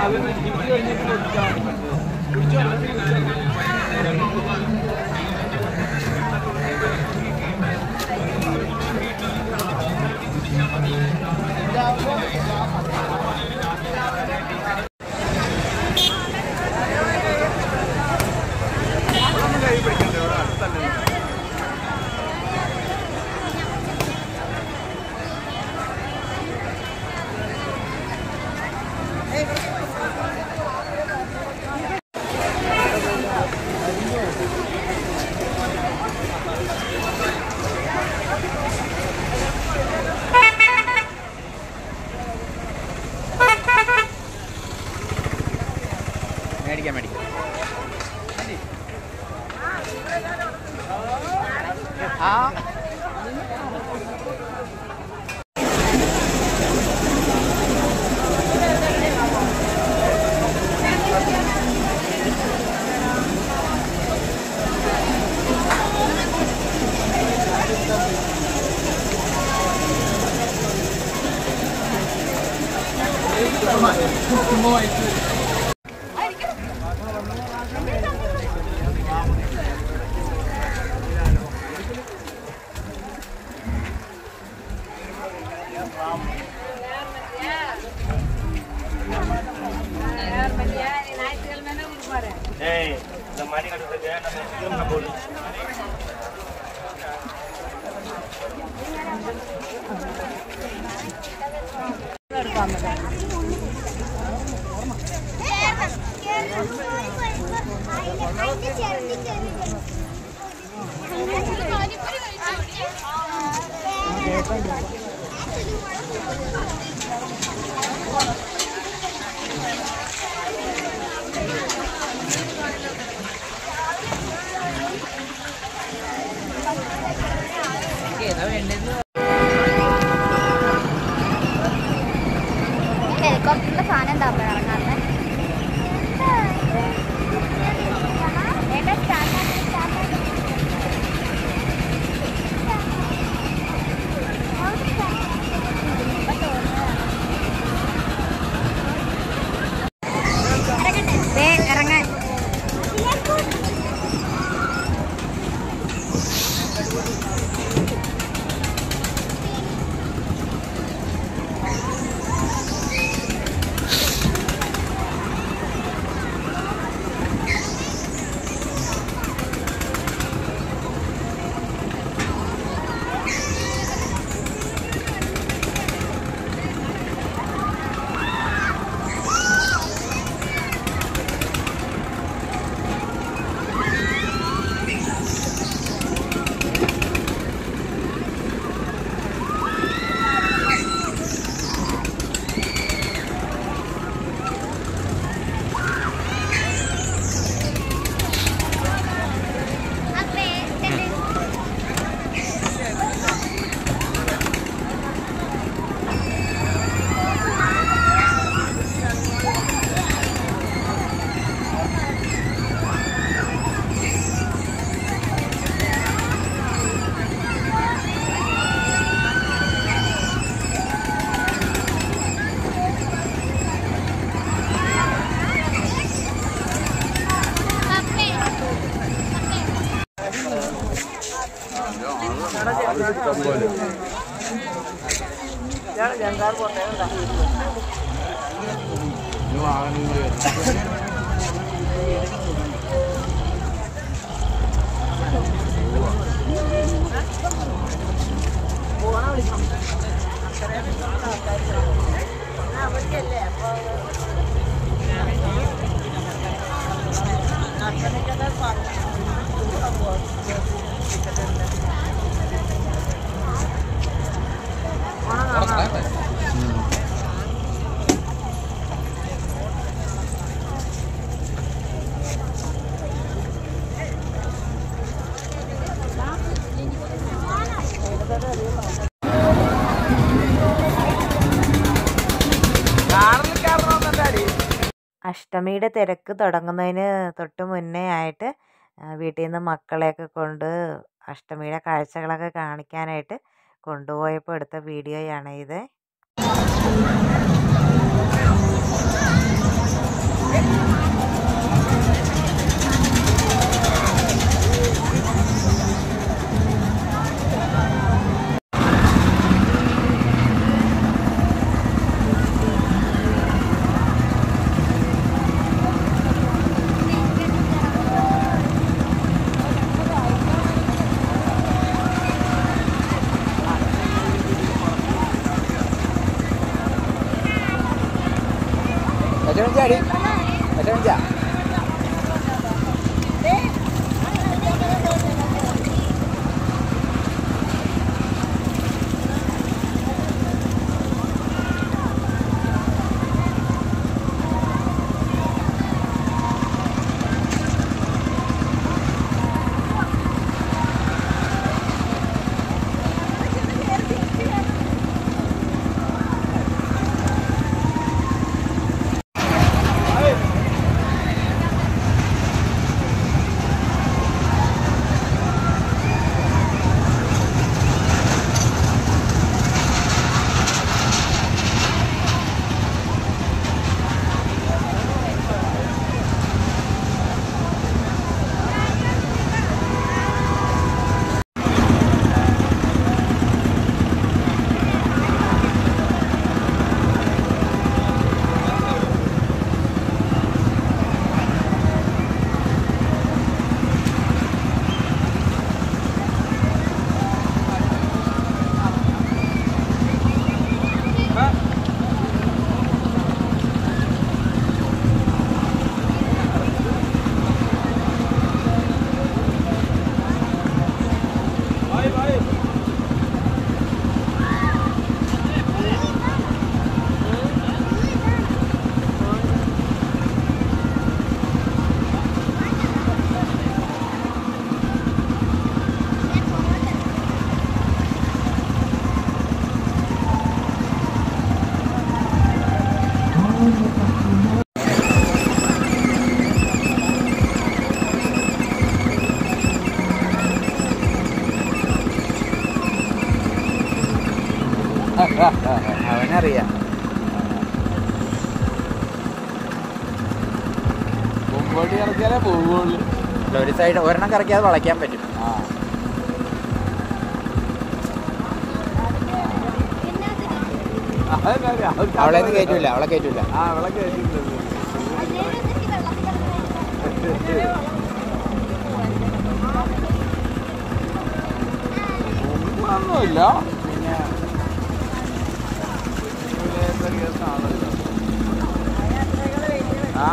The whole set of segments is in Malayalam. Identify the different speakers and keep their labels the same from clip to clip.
Speaker 1: മേടിക്കാം മേടിക്കാം ആ
Speaker 2: ஏய் இந்த மணி கட்டுறதுக்கு நம்ம திரும்ப போடு
Speaker 1: ഏതാ വേണ്ടത്
Speaker 3: ഹെലികോപ്റ്ററിന്റെ സാധനം എന്താ ഇറങ്ങാറുണ്ട് ഇറങ്ങാൻ
Speaker 4: അഷ്ടമിയുടെ തിരക്ക് തുടങ്ങുന്നതിന് തൊട്ട് മുന്നേ ആയിട്ട് വീട്ടിൽ നിന്ന് മക്കളെയൊക്കെ കൊണ്ട് അഷ്ടമിയുടെ കാഴ്ചകളൊക്കെ കാണിക്കാനായിട്ട് കൊണ്ടുപോയപ്പോൾ എടുത്ത വീഡിയോയാണ് ഇത്
Speaker 1: പച്ചമഞ്ചാടി പച്ചമഞ്ചാ അവനറിയാം
Speaker 5: മുമ്പോട്ട് ഇറക്കിയാലേ പോവുള്ളൂ
Speaker 1: ഒരു സൈഡ് ഒരെണ്ണം കറക്കിയാൽ വളയ്ക്കാൻ പറ്റും
Speaker 5: ആ അതല്ല, അത്
Speaker 1: അവളെ ഒന്നും കയറ്റൂല അവളെ കയറ്റൂല
Speaker 5: ആ അവളെ കയറ്റിയിട്ടുണ്ട് ഒന്നുമില്ല പിന്നെ ഇവിടുത്തെ കേസാണല്ലോ ആ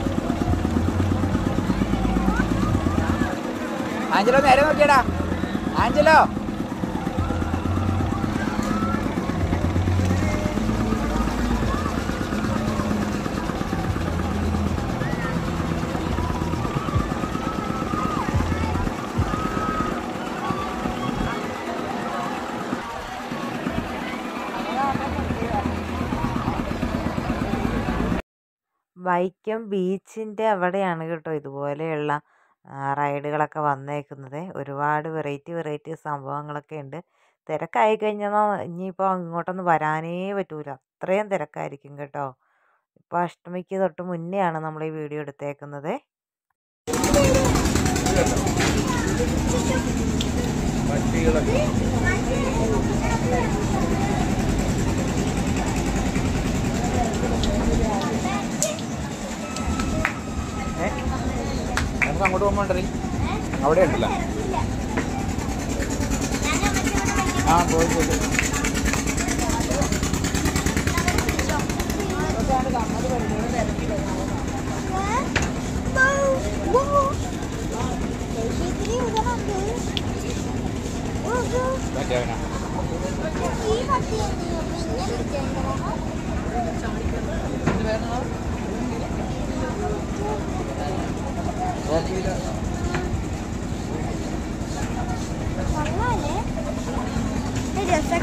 Speaker 1: ആഞ്ചലോ നേരെ നോക്കിയടാ ആഞ്ചലോ
Speaker 4: വൈക്കം ബീച്ചിൻ്റെ അവിടെയാണ് കേട്ടോ ഇതുപോലെയുള്ള ആ, റൈഡുകളൊക്കെ വന്നേക്കുന്നത് ഒരുപാട് വെറൈറ്റി വെറൈറ്റി സംഭവങ്ങളൊക്കെ ഉണ്ട് തിരക്കായി കഴിഞ്ഞാൽ ഇനിയിപ്പോൾ ഇങ്ങോട്ടൊന്നും വരാനേ പറ്റൂല അത്രയും തിരക്കായിരിക്കും കേട്ടോ ഇപ്പോൾ അഷ്ടമിക്ക് തൊട്ട് മുന്നെയാണ് നമ്മൾ ഈ വീഡിയോ എടുത്തേക്കുന്നത്
Speaker 1: നമുക്ക് അങ്ങോട്ട് പോകുമ്പോണ്ടറി അവിടെ ഉണ്ടല്ലോ ആ പോയി പോയി പറ്റിയവനാ
Speaker 3: രസം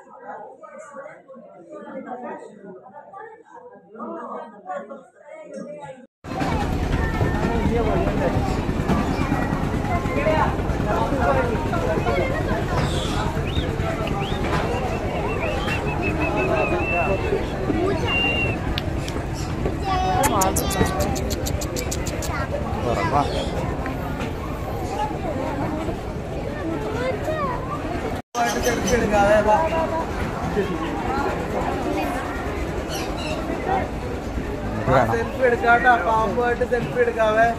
Speaker 1: ഉറപ്പാ വേണം
Speaker 5: സെൽഫി എടുക്കാട്ടോ പാമ്പുമായിട്ട് സെൽഫി എടുക്കാവേ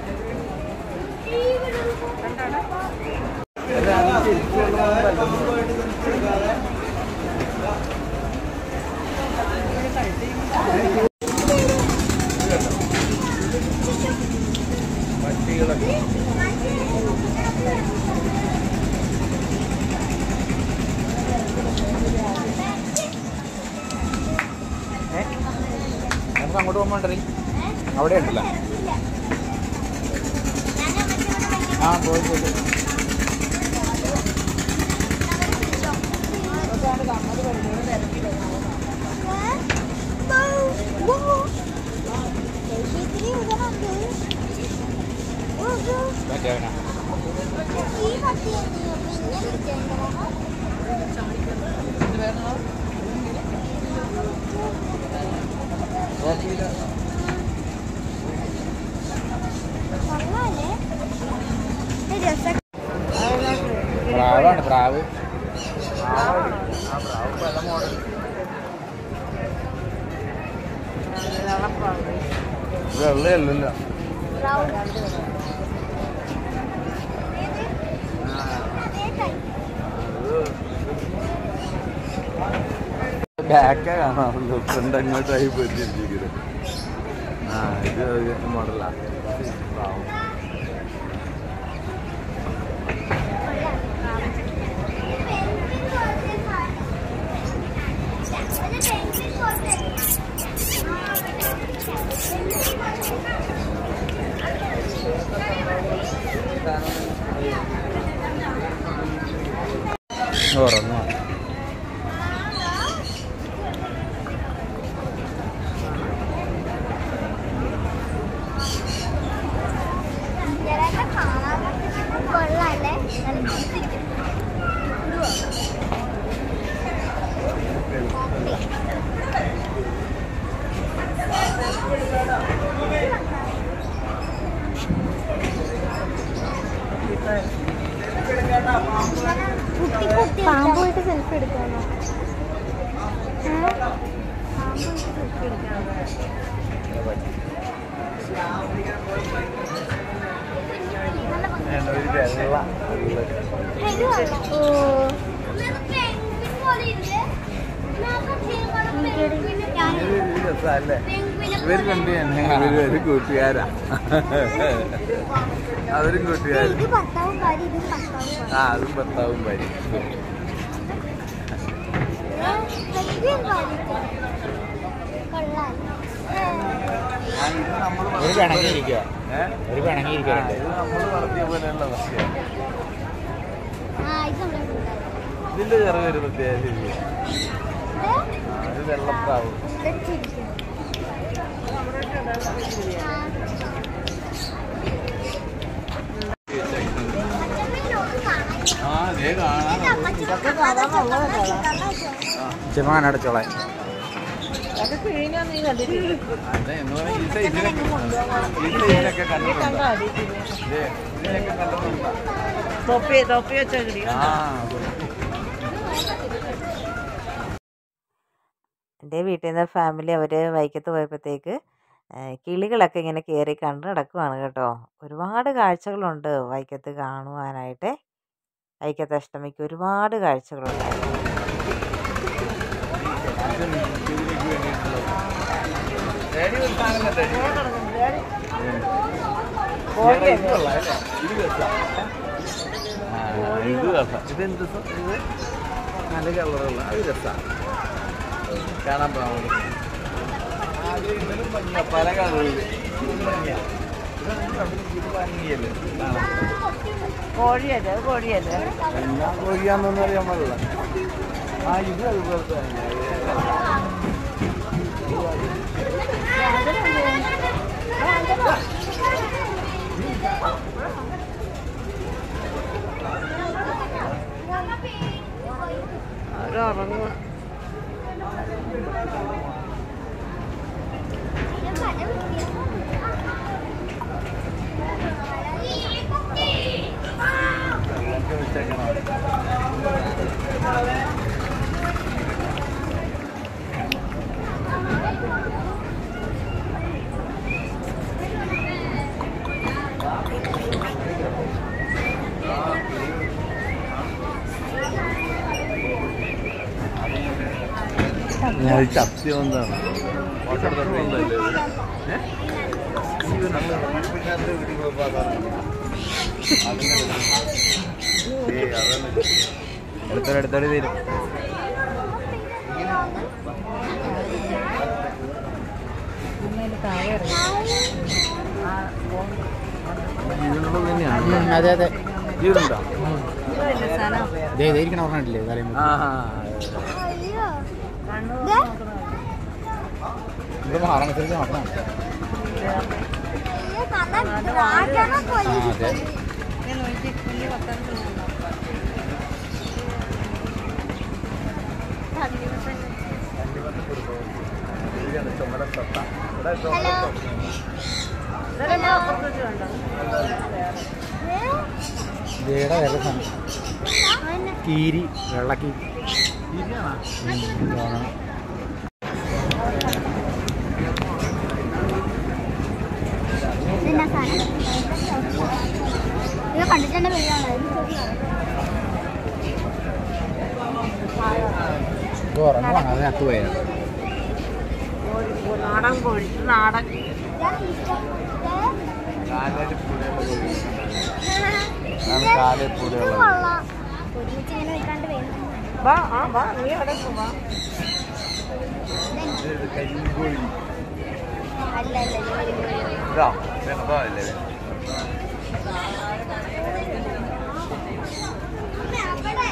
Speaker 1: റൂം ഉണ്ടറി അവിടെ ഉണ്ടല്ലേ ആ പോയി പോയി മറ്റേ അവനാ പ്രാവാണ് പ്രാവ്
Speaker 5: വെള്ളയല്ലല്ലോ ബാക്കേ കാണാറുള്ളൂ ഫ്രണ്ട് അങ്ങോട്ടായി പോയിരിക്കുന്നത് ആ ഇത് ഒരു മോഡലാ പാവം.
Speaker 1: ഉറങ്ങുക
Speaker 3: കൊള്ളാല്ലേ പാമ്പുമായിട്ട് സെൽഫി എടുക്കാനോ പാമ്പുമായിട്ട് സെൽഫി എടുക്കാനോ
Speaker 5: ഒരു വെള്ള ഇത് രസമല്ലേ ഇവര് രണ്ടു തന്നെ ഇവര് ഒരു കൂട്ടുകാരാ അവരും കൂട്ടുകാരും
Speaker 3: ഇത് ഭർത്താവും ഭാര്യ ഇത് ഭർത്താവും
Speaker 5: ആ അതും ഭർത്താവും ഭാര്യ
Speaker 3: കൊള്ളാം
Speaker 5: ആ, ഇത് നമ്മള്
Speaker 1: ഒരു പിണങ്ങിയിരിക്കുക
Speaker 5: ഏ?
Speaker 1: ഒരു
Speaker 5: ആ,
Speaker 1: പിണങ്ങിയിരിക്കുന്നുണ്ട്
Speaker 5: ഇത് നമ്മള് വളർത്തിയ പോലെയുള്ള പക്ഷിയാണ്
Speaker 3: ആ ഇത് നമ്മുടെ കൂട്ടുകാരൻ.
Speaker 5: ഇതിന്റെ ചെറിയൊരു പ്രത്യേക ശരിയാണ്
Speaker 3: ഇത്
Speaker 5: ഇത് വെള്ളപ്രാവ്
Speaker 3: വെച്ചിരിക്കുന്നു. ആ. അച്ഛമ്മേനോട് കാണാൻ.
Speaker 5: ആ അതേ കാണാൻ
Speaker 3: ഇത് അമ്മച്ചിക്ക് കാണാതെ ചൊല്ലാൻ
Speaker 1: ചെറുമാൻ അടച്ചോളാൻ
Speaker 5: അതെ എന്ന് പറഞ്ഞാൽ ഈ സൈസിലൊക്കെ ഈ സൈസിലൊക്കെ കണ്ടിട്ടുണ്ടോ ഇതേ, ഇതിനൊക്കെ കണ്ടിട്ടുണ്ടോ
Speaker 6: തൊപ്പി തൊപ്പി വെച്ചാൽ കിടിയോ
Speaker 5: ആ
Speaker 4: എൻ്റെ വീട്ടിൽ നിന്ന് ഫാമിലി അവർ വൈക്കത്ത് പോയപ്പോഴത്തേക്ക് ഏഹ് കിളികളൊക്കെ ഇങ്ങനെ കയറി കണ്ട് നടക്കുവാണ് കേട്ടോ ഒരുപാട് കാഴ്ചകളുണ്ട് വൈക്കത്ത് കാണുവാനായിട്ട് വൈക്കത്ത് അഷ്ടമിക്ക് ഒരുപാട് കാഴ്ചകളുണ്ടായിരുന്നു
Speaker 5: ഇതിലേക്ക് വേണ്ടിയിട്ടുള്ളത് ഡാഡി ഒരു സാധനം ഡാഡി ഇത് കൊള്ളാം അല്ലേ? ഇത് രസാ. ആ, ഇത് രസാ. ഇതെന്ത് സ- ഇത് നല്ല കളറുള്ള അത് രസാ കാണാൻ പോകാൻ അത് ഇതിലും ഭംഗിയാ പല കളറില് ഇത് ഭംഗിയാ ഇത് ഭംഗിയല്ലേ കാണാൻ
Speaker 6: കോഴിയല്ലേ അത് കോഴിയല്ലേ
Speaker 5: എല്ലാം കോഴിയാന്നൊന്നും അറിയാൻ പാടില്ല ആ ഇത് അതുപോലെ തന്നെ
Speaker 6: അവര് ഉറങ്ങുക
Speaker 5: വെള്ളമൊക്കെ വെച്ചേക്കണം ഞാൻ ചപ്പി വന്നതാണ്
Speaker 1: എടുത്തോടെ എടുത്തോടെ തരും
Speaker 5: ജീവനുള്ളത് തന്നെയാണ്
Speaker 1: അതെ അതെ
Speaker 5: ജീവനുണ്ടോ
Speaker 1: ദേ ദേ ഇരിക്കണ പറഞ്ഞിട്ടില്ലേ തലയും
Speaker 5: ആ
Speaker 3: അയ്യോ
Speaker 1: ഇവിടെ മാറാനനുസരിച്ച് നോക്കണം
Speaker 3: അയ്യോ കഥ ഡ്രാഗനെ
Speaker 1: ആ
Speaker 3: പോലെ
Speaker 1: അതെ
Speaker 5: ചുമല സത്ത ഇവിടെ
Speaker 3: ഹലോ
Speaker 1: ഇതേടെ വേറെ സാധനം കീരി വെള്ളക്കീരി
Speaker 5: ശരിയാണോ
Speaker 3: ഇതെന്നാ സാധനം ഇത് കണ്ടിട്ടെന്നെ പേരാണ്
Speaker 1: ഇത് ഉറങ്ങുവാണ് അതിനകത്ത് പോയത്
Speaker 6: നാടൻ കോഴി ഇത് നാടൻ
Speaker 5: കാലിൽ പൂരയുള്ള
Speaker 3: കൊള്ളാം ഒരുമിച്ച് ഇങ്ങനെ വെക്കാണ്ട് വേണം
Speaker 6: വാ ആ വാ നീ അവിടെ വാ
Speaker 5: കരിങ്കോഴി
Speaker 3: അല്ല അല്ല ഇത് വലിയ
Speaker 5: ഇതാ വെന്തല്ലേ
Speaker 3: അവിടെ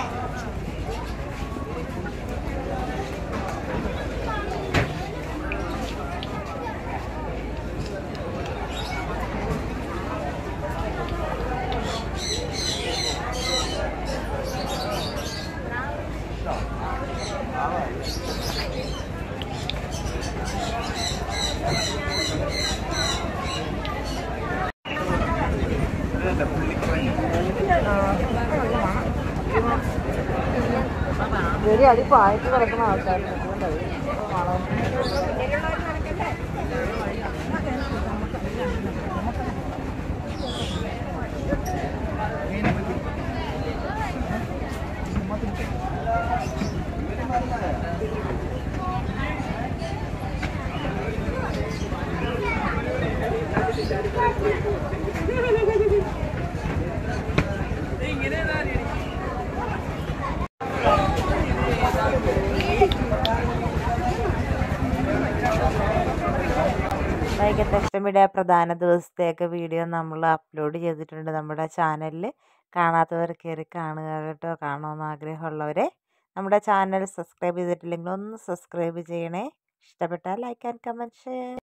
Speaker 6: ശരി അടി പായത്ത് കിടക്കുന്ന ആൾക്കാരുണ്ട് അതുകൊണ്ടത്
Speaker 4: വൈകത്തെ അഷ്ടമിയുടെ പ്രധാന ദിവസത്തെയൊക്കെ വീഡിയോ നമ്മൾ അപ്ലോഡ് ചെയ്തിട്ടുണ്ട് നമ്മുടെ ചാനലിൽ കാണാത്തവർ കയറി കാണുക കേട്ടോ കാണുമെന്ന് ആഗ്രഹമുള്ളവരെ നമ്മുടെ ചാനൽ സബ്സ്ക്രൈബ് ചെയ്തിട്ടില്ലെങ്കിൽ ഒന്ന് സബ്സ്ക്രൈബ് ചെയ്യണേ ഇഷ്ടപ്പെട്ടാൽ ലൈക്ക് ആൻഡ് കമൻറ്റ് ഷെയർ